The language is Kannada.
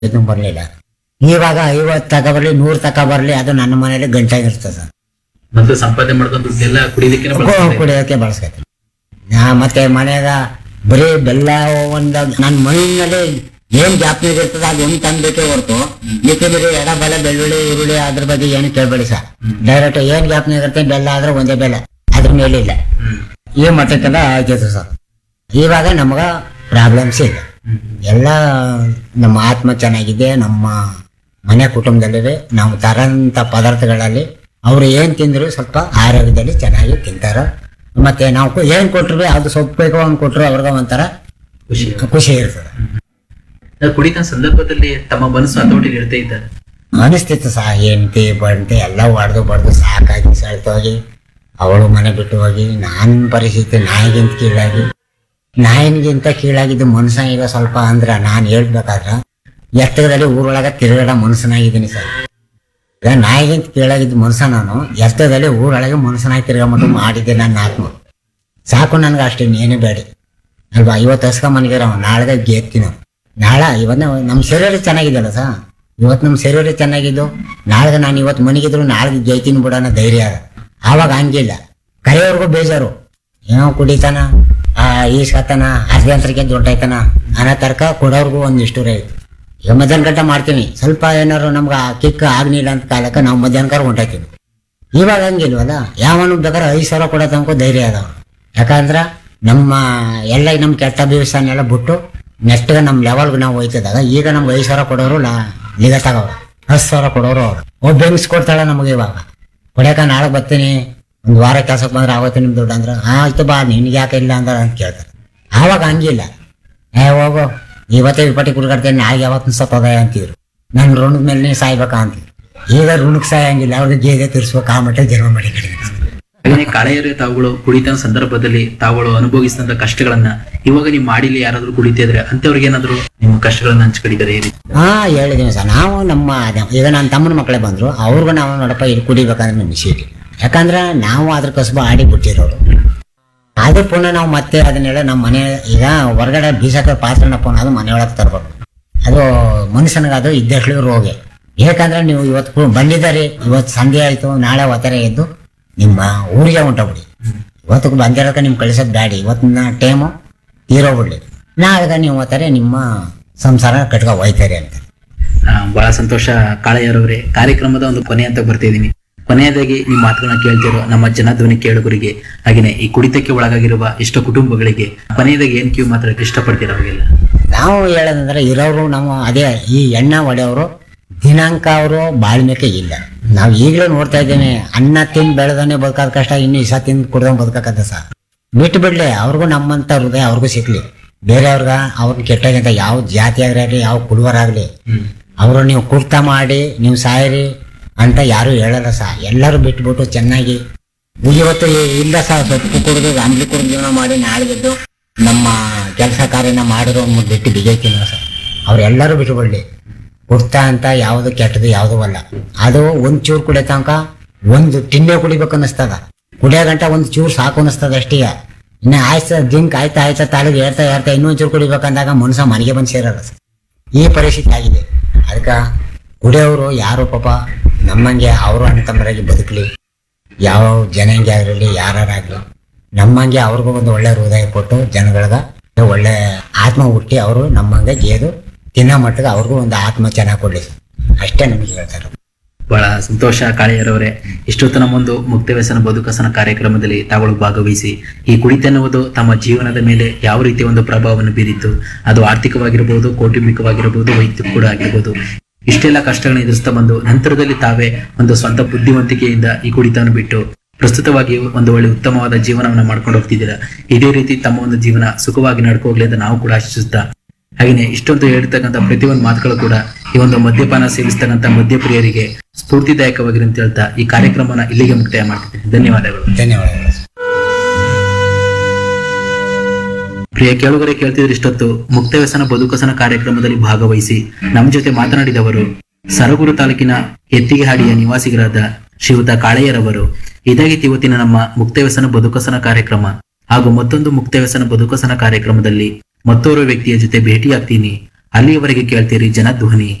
ಇದನ್ನು ಬರಲಿಲ್ಲ ಇವಾಗ ಐವತ್ತು ತಕ ಬರಲಿ ನೂರು ತಕ ಬರಲಿ ಅದು ನನ್ನ ಮನೇಲಿ ಗಂಟಾಗಿರ್ತದೆ ಸರ್ ಮೊದಲು ಸಂಪಾದನೆ ಮಾಡ್ಕೊಂಡು ದುಡ್ಡೆಲ್ಲ ಕುಡಿಲಿಕ್ಕೆ ಕೊ- ಕುಡಿಯೋಕೆ ಬಳಸ್ಕೊತೀನಿ ನಾ ಮತ್ತೆ ಮನೆಯಾಗ ಬರೀ ಬೆಲ್ಲ ಒಂದು ನನ್ನ ಮನೆಯಲ್ಲಿ ಏನ್ ಜ್ಞಾಪನ ಇರ್ತದೆ ಅದು ಒಂದು ತಂದಬೇಕೆ ಹೊರತು ಮಿಕ್ಕಿ ಬರೀ ಎಡ ಬಲ ಬೆಳ್ಳುಳ್ಳಿ ಈರುಳ್ಳಿ ಅದ್ರ ಬಗ್ಗೆ ಏನು ಕೇಳಬೇಡಿ ಸರ್ ಡೈರೆಕ್ಟ್ ಏನ್ ಜ್ಞಾಪನ ಇರುತ್ತೆ ಬೆಲ್ಲ ಆದ್ರೆ ಒಂದೇ ಬೆಲ್ಲ ಅದ್ರ ಮೇಲಿಲ್ಲ ಈ ಮಟ್ಟಕ್ಕೆಲ್ಲ ಆಯ್ತೈತೆ ಸರ್ ಇವಾಗ ನಮಗ ಪ್ರಾಬ್ಲಮ್ಸ್ ಇಲ್ಲ ಎಲ್ಲ ನಮ್ಮ ಆತ್ಮ ಚೆನ್ನಾಗಿದೆ ನಮ್ಮ ಮನೆ ಕುಟುಂಬದಲ್ಲಿವೆ ನಾವು ತರಂತ ಪದಾರ್ಥಗಳಲ್ಲಿ ಅವ್ರು ಏನ್ ತಿಂದ್ರು ಸ್ವಲ್ಪ ಆರೋಗ್ಯದಲ್ಲಿ ಚೆನ್ನಾಗಿ ತಿಂತಾರ ಮತ್ತೆ ನಾವು ಕು- ಏನ್ ಕೊಟ್ರು ಅದು ಸೊಪ್ಪು ಬೇಕೋ ಅವ್ನು ಕೊಟ್ರು ಅವ್ರಿಗೆ ಒಂಥರ ಖುಷಿ ಖುಷಿ ಇರ್ತದೆ ಕುಡಿತ ಸಂದರ್ಭದಲ್ಲಿ ತಮ್ಮ ಮನಸ್ಸು ಹತೋಟಿಗೆ ಇಡ್ತಾ ಇದ್ದಾರೆ ಅನಿಸ್ತಿತ್ತು ಸಹ ಹೆಂಡತಿ ಬಂಟಿ ಎಲ್ಲ ಹೊಡೆದು ಬಡ್ದು ಸಾಕಾಗಿ ಸೆಳ್ತೋಗಿ ಅವಳು ಮನೆ ಬಿಟ್ಟು ಹೋಗಿ ನನ್ನ ಪರಿಸ್ಥಿತಿ ನಾಯಿಗಿಂತ ಕೀಳಾಗಿ ನಾಯಿನಿಗಿಂತ ಕೀಳಾಗಿದ್ದು ಮನುಷ್ಯ ಈಗ ಸ್ವಲ್ಪ ಅಂದ್ರ ನಾನು ಹೇಳ್ಬೇಕಾದ್ರ ಎತ್ತರದಲ್ಲಿ ಊರೊಳಗ ತಿರುಗಾಡ ಮನುಷ್ಯನಾಗಿದ್ದೀನಿ ಸರ್ ಈಗ ನಾಯಿಗಿಂತ ಕೀಳಾಗಿದ್ದ ಮನುಷ್ಯ ನಾನು ಎತ್ತರದಲ್ಲಿ ಊರೊಳಗೆ ಮನುಷ್ಯನಾಗಿ ತಿರ್ಗಾ ಮಟ್ಟು ಮಾಡಿದ್ದೆ ನನ್ನ ಆತ್ಮ ಸಾಕು ನನ್ಗೆ ಅಷ್ಟೇ ಇನ್ನೇನು ಬೇಡಿ ಅಲ್ವಾ ಇವತ್ತು ಹಸ್ಕ ಮನೆಗಿರೋ ನಾಳೆಗೆ ಗೆತ್ತೀನಿ ನಾಳೆ ಇವತ್ತು ನಮ್ಮ ಶರೀರ ಚೆನ್ನಾಗಿದೆಯಲ್ಲ ಸಾ ಇವತ್ತು ನಮ್ಮ ಶರೀರ ಚೆನ್ನಾಗಿದ್ದು ನಾಳೆಗೆ ನಾನು ಇವತ್ತು ಮನೆಗಿದ್ರು ನಾಳೆಗೆ ಗೆಯ್ತೀನಿ ಬಿಡೋಣ ಧೈರ್ಯ ಅದ ಆವಾಗ ಹಂಗಿಲ್ಲ ಕರೆಯೋರ್ಗು ಬೇಜಾರು ಏನೋ ಕುಡಿತಾನ ಆ ಈಸ್ಕತಾನ ಅರ್ಧಂತರಕ್ಕೆ ದೊಡ್ಡಾಯ್ತಾನ ಅನ್ನೋ ತರ್ಕ ಕೊಡೋರ್ಗು ಒಂದಿಷ್ಟು ರೈಟ್ ಈಗ ಮಧ್ಯಾಹ್ನ ಗಂಟೆ ಮಾಡ್ತೀವಿ ಸ್ವಲ್ಪ ಏನಾರು ನಮ್ಗೆ ಆ ಕಿಕ್ ಆಗ್ಲಿಲ್ಲ ಅಂತ ಕಾಲಕ್ಕೆ ನಾವು ಮಧ್ಯಾಹ್ನಕಾರ ಹೊಂಟಾಯ್ತೀವಿ ಇವಾಗ ಹಂಗಿಲ್ವಲ್ಲ ಯಾವನು ಬೇಕಾದ್ರೆ ಐದು ಸಾವಿರ ಕೊಡೋ ತನಕ ಧೈರ್ಯ ಅದಾವ ಯಾಕಂದ್ರ ನಮ್ಮ ಎಲ್ಲ ನಮ್ಮ ಕೆಟ್ಟ ಅಭಿವಸನ ಎಲ್ಲ ಬಿಟ್ಟು ನೆಕ್ಸ್ಟ್ ನಮ್ಮ ಲೆವೆಲ್ಗೆ ನಾವು ಹೋಯ್ತದಾಗ ಈಗ ನಮ್ಗೆ ಐದು ಸಾವಿರ ಕೊಡೋರು ಲಾ ಲಿಗ ತಗೋರು ಹತ್ತು ಸಾವಿರ ಕೊಡೋರು ಅವ್ರು ಒಬ್ಬ ಬೆಂಗ್ಸ್ ಕೊಡ್ತಾಳೆ ನಮಗೆ ಇವಾಗ ಕೊಡ್ಯಾಕ ನಾಳೆ ಬರ್ತೀನಿ ಒಂದು ವಾರ ಕೆಲ್ಸಕ್ಕೆ ಬಂದ್ರೆ ಆವತ್ತು ನಿಮ್ ದುಡ್ಡು ಅಂದ್ರೆ "ಆ, ಆಯ್ತು ಬಾ ನಿನ್ಗೆ ಯಾಕೆ ಇಲ್ಲ ಅಂದ್ರೆ ಅಂತ ಕೇಳ್ತಾರೆ ಆವಾಗ ಹಂಗಿಲ್ಲ ಏ ಹೋಗು ಇವತ್ತೇ ವಿಪಟ್ಟಿ ಕುಡ್ಕಾಡ್ತೇನೆ ನಾಳೆಗೆ ಯಾವತ್ತು ಸತ್ತೋದ ಅಂತಿದ್ರು ನನ್ನ ಋಣದ ಮೇಲೆ ನೀ ಸಾಯ್ಬೇಕಾ ಅಂತಿದ್ರು ಈಗ ಋಣಕ್ಕೆ ಸಾಯಂಗಿಲ್ಲ ಅವ್ರಿಗೆ ಗೇದೆ ತಿರ್ಸ್ಬೇಕು ಆ ಮಟ್ಟ ಜನ್ಮ ಮಾಡಿ ಹಾಗೆ ಕಾಳೆಯರೇ ತಾವುಗಳು ಕುಡಿತ ಸಂದರ್ಭದಲ್ಲಿ ತಾವುಗಳು ಅನುಭವಿಸಿದಂತ ಕಷ್ಟಗಳನ್ನ ಇವಾಗ ನೀವು ಮಾಡಿಲಿ ಯಾರಾದ್ರೂ ಕುಡಿತಾ ಇದ್ರೆ ಅಂತವ್ರಿಗೆ ಏನಾದ್ರು ನಿಮ್ಮ ಕಷ್ಟಗಳನ್ನ ಹಂಚ್ಕೊಂಡಿದ್ದಾರೆ ಏರಿ ಹಾ ಹೇಳಿದೀನಿ ಸರ್ ನಾವು ನಮ್ಮ ಅದ- ಈಗ ನನ್ನ ತಮ್ಮನ ಮಕ್ಕಳೇ ಬಂದ್ರು ಅವ್ರಿಗೂ ನಾವು ನೋಡಪ್ಪ ಇಲ್ಲಿ ಕುಡಿಬೇಕಂದ್ರೆ ನಮ್ಗೆ ಸೀಟಿ ಯಾಕಂದ್ರೆ ನಾವು ಅದ್ರ ಕಸಬ ಆಡಿ ಬಿಟ್ಟಿರೋರು ಅದು ಪುನಃ ನಾವು ಮತ್ತೆ ಅದನ್ನೆಲ್ಲ ನಮ್ಮ ಮನೆ ಈಗ ಹೊರಗಡೆ ಬೀಸಕ ಪಾತ್ರನ ಪುನಃ ಅದು ಮನೆಯೊಳಗೆ ತರ್ಬೇಕು ಅದು ಮನುಷ್ಯನಿಗೆ ಅದು ಇದ್ದಷ್ಟು ರೋಗ ಯಾಕಂದ್ರೆ ನೀವು ಇವತ್ತು ಕು- ಬಂದಿದ್ದಾರೆ ಇವತ್ತು ಸಂಜೆ ಆಯ್ತು ನಾಳೆ ಒತ್ತಾರೆ ಎದ್ದು ನಿಮ್ಮ ಊರಿಗೆ ಹೊಂಟೋಗ್ಬಿಡಿ ಇವತ್ತು ಬಂದಿರೋಕೆ ನಿಮ್ ಕಳಿಸೋದು ಬ್ಯಾಡಿ ಇವತ್ತಿನ ಟೈಮು ತೀರೋಗ್ಬಿಡ್ಲಿ ನಾಳೆ ನೀವು ಒತ್ತಾರೆ ನಿಮ್ಮ ಸಂಸಾರ ಕಟ್ಕೊ ಹೋಯ್ತಾರೆ ಅಂತ ಆ, ಬಹಳ ಸಂತೋಷ ಕಾಳೆಯರವರೇ ಕಾರ್ಯಕ್ರಮದ ಒಂದು ಕೊನೆ ಅಂತ ಬರ್ತಿದ್ದೀನಿ ಕೊನೆಯದಾಗಿ ನಿಮ್ಮ ಮಾತುಗಳನ್ನ ಕೇಳ್ತಿರೋ ನಮ್ಮ ಜನಧ್ವನಿ ಕೇಳುಗರಿಗೆ ಹಾಗೇನೆ ಈ ಕುಡಿತಕ್ಕೆ ಒಳಗಾಗಿರುವ ಎಷ್ಟೋ ಕುಟುಂಬಗಳಿಗೆ ಕೊನೆಯದಾಗಿ ಏನ್ ಕಿವಿ ಮಾತಾಡಕ್ಕೆ ಇಷ್ಟಪಡ್ತೀರಾ ಅವಾಗೆಲ್ಲ ನಾವು ಹೇಳೋದಂದ್ರೆ ಇರೋರು ನಾವು ಅದೇ ಈ ಎಣ್ಣೆ ಹೊಡೆಯವರು ದಿನಾಂಕ ಅವರು ಬಾಳ್ಮೆಕೆ ಇಲ್ಲ ನಾವು ಈಗಲೂ ನೋಡ್ತಾ ಇದ್ದೇವೆ ಅನ್ನ ತಿಂದು ಬೆಳೆದನೆ ಬದುಕೋದ್ ಕಷ್ಟ ಇನ್ನು ಇಸ ತಿಂದು ಕುಡ್ದಂಗೆ ಬದುಕಕ್ಕದ ಸರ್ ಬಿಟ್ಟು ಬಿಡ್ಲಿ ಅವ್ರಿಗೂ ನಮ್ಮಂತ ಹೃದಯ ಅವ್ರಿಗೂ ಸಿಕ್ಲಿ ಬೇರೆಯವ್ರಿಗ ಅವ್ರನ್ನ ಕೆಟ್ಟಾಗಂತ ಯಾವ ಜಾತಿ ಆಗ್ಲಿ ಯಾವ ಕುಡುವರಾಗ್ಲಿ ಅವರು ನೀವು ಕುರ್ತ ಮಾಡಿ ನೀವು ಸಾಯಿರಿ ಅಂತ ಯಾರು ಹೇಳಲ್ಲ ಸಹ ಎಲ್ಲರೂ ಬಿಟ್ಬಿಟ್ಟು ಚೆನ್ನಾಗಿ ಇವತ್ತು ಇಲ್ಲ ಸಹ ಸೊಪ್ಪು ಕುಡಿದು ಅಂಬ್ಲಿ ಕುಡಿದು ಜೀವನ ಮಾಡಿ ನಾಳೆಗೆದ್ದು ನಮ್ಮ ಕೆಲಸ ಕಾರ್ಯನ ಮಾಡಿರೋ ಒಂದು ಬಿಟ್ಟು ಬಿಗೈತೀನಿ ಸರ್ ಅವ್ರೆಲ್ಲರೂ ಬಿಟ್ಟುಬಿಡ್ಲಿ ಕುಡ್ತ ಅಂತ ಯಾವುದು ಕೆಟ್ಟದು ಯಾವುದು ಅಲ್ಲ ಅದು ಒಂದ್ ಚೂರು ಕುಡಿಯೋ ತನಕ ಒಂದು ಟಿನ್ನೆ ಕುಡಿಬೇಕು ಅನ್ನಿಸ್ತದ ಕುಡಿಯೋ ಗಂಟ ಒಂದು ಚೂರು ಸಾಕು ಅನ್ನಿಸ್ತದ ಅಷ್ಟೇ ಇನ್ನು ಆಯ್ತ ದಿನಕ್ಕೆ ಆಯ್ತಾ ಆಯ್ತಾ ತಾಳಿಗೆ ಏರ್ತಾ ಏರ್ತಾ ಇನ್ನೊಂದ್ ಚೂರು ಕುಡಿಬೇಕಂದಾಗ ಮನುಷ್ಯ ಮನೆಗೆ ಬಂದು ಸೇರಲ್ಲ ಸರ್ ಈ ಪರಿಸ್ಥಿತಿ ಆಗಿದೆ ಅದಕ್ಕೆ ಕುಡಿಯೋರು ಯಾರು ಪಾಪ ನಮ್ಮಂಗೆ ಅವರು ಅಣ್ಣ ತಮ್ಮರಾಗಿ ಬದುಕಲಿ ಯಾವ ಜನಾಂಗ ಆಗಿರಲಿ ಯಾರಾಗಲಿ ನಮ್ಮಂಗೆ ಅವ್ರಿಗೂ ಒಂದು ಒಳ್ಳೆ ಹೃದಯ ಕೊಟ್ಟು ಜನಗಳಿಗೆ ಒಳ್ಳೆ ಆತ್ಮ ಹುಟ್ಟಿ ಅವರು ನಮ್ಮಂಗೆ ಗೇದು ತಿನ್ನೋ ಮಟ್ಟಿಗೆ ಅವ್ರಿಗೂ ಒಂದು ಆತ್ಮ ಚೆನ್ನಾಗಿ ಕೊಡ್ಲಿ ಅಷ್ಟೇ ನಮಗೆ ಹೇಳ್ತಾರೆ ಬಹಳ ಸಂತೋಷ ಕಾಳೆಯರವರೇ ಇಷ್ಟೊತ್ತು ನಮ್ಮೊಂದು ಮುಕ್ತ ವ್ಯಸನ ಬದುಕಸನ ಕಾರ್ಯಕ್ರಮದಲ್ಲಿ ತಾವುಗಳು ಭಾಗವಹಿಸಿ ಈ ಕುಡಿತ ಎನ್ನುವುದು ತಮ್ಮ ಜೀವನದ ಮೇಲೆ ಯಾವ ರೀತಿಯ ಒಂದು ಪ್ರಭಾವವನ್ನು ಬೀರಿತ್ತು ಅದು ಆರ್ಥಿಕವಾಗಿರಬಹುದು ಕೌಟುಂಬಿಕವಾಗಿರಬಹುದು ವೈಯಕ್ತಿಕ ಕೂಡ ಆಗಿರ್ಬೋದು ಇಷ್ಟೆಲ್ಲ ಕಷ್ಟಗಳನ್ನ ಎದುರಿಸ್ತಾ ಬಂದು ನಂತರದಲ್ಲಿ ತಾವೇ ಒಂದು ಸ್ವಂತ ಬುದ್ಧಿವಂತಿಕೆಯಿಂದ ಈ ಕುಡಿತವನ್ನು ಬಿಟ್ಟು ಪ್ರಸ್ತುತವಾಗಿ ಒಂದು ಒಳ್ಳೆ ಉತ್ತಮವಾದ ಜೀವನವನ್ನ ಮಾಡ್ಕೊಂಡು ಹೋಗ್ತಿದ್ದೀರಾ ಇದೇ ರೀತಿ ತಮ್ಮ ಒಂದು ಜೀವನ ಸುಖವಾಗಿ ನಡ್ಕೋಗ್ಲಿ ಅಂತ ನಾವು ಕೂಡ ಆಶಿಸುತ್ತಾ ಹಾಗೆಯೇ ಇಷ್ಟೊಂದು ಹೇಳ್ತಕ್ಕಂಥ ಪ್ರತಿಯೊಂದು ಮಾತುಗಳು ಕೂಡ ಈ ಒಂದು ಮದ್ಯಪಾನ ಸೇವಿಸ್ತಕ್ಕಂಥ ಮದ್ಯಪ್ರಿಯರಿಗೆ ಸ್ಫೂರ್ತಿದಾಯಕವಾಗಿದೆ ಅಂತ ಹೇಳ್ತಾ ಈ ಕಾರ್ಯಕ್ರಮನ ಇಲ್ಲಿಗೆ ಮುಕ್ತಾಯ ಮಾಡ್ತಿದ್ದೀನಿ ಧನ್ಯವಾದಗಳು ಧನ್ಯವಾದಗಳು ಪ್ರಿಯ ಕೇಳುಗರೆ ಕೇಳ್ತಿದ್ರೆ ಇಷ್ಟೊತ್ತು ಮುಕ್ತ ವ್ಯಸನ ಬದುಕಸನ ಕಾರ್ಯಕ್ರಮದಲ್ಲಿ ಭಾಗವಹಿಸಿ ನಮ್ಮ ಜೊತೆ ಮಾತನಾಡಿದವರು ಸರಗೂರು ತಾಲೂಕಿನ ಎತ್ತಿಗೆಹಾಡಿಯ ನಿವಾಸಿಗರಾದ ಶ್ರೀಯುತ ಕಾಳೆಯರವರು ಇದಾಗಿತ್ತು ಇವತ್ತಿನ ನಮ್ಮ ಮುಕ್ತ ವ್ಯಸನ ಬದುಕಸನ ಕಾರ್ಯಕ್ರಮ ಹಾಗೂ ಮತ್ತೊಂದು ಮುಕ್ತ ವ್ಯಸನ ಬದುಕಸನ ಕಾರ್ಯಕ್ರಮದಲ್ಲಿ ಮತ್ತೋರ್ವ ವ್ಯಕ್ತಿಯ ಜೊತೆ ಭೇಟಿಯಾಗ್ತೀನಿ ಅಲ್ಲಿಯವರೆಗೆ ಕೇಳ್ತೀರಿ ಜನಧ್ವನಿ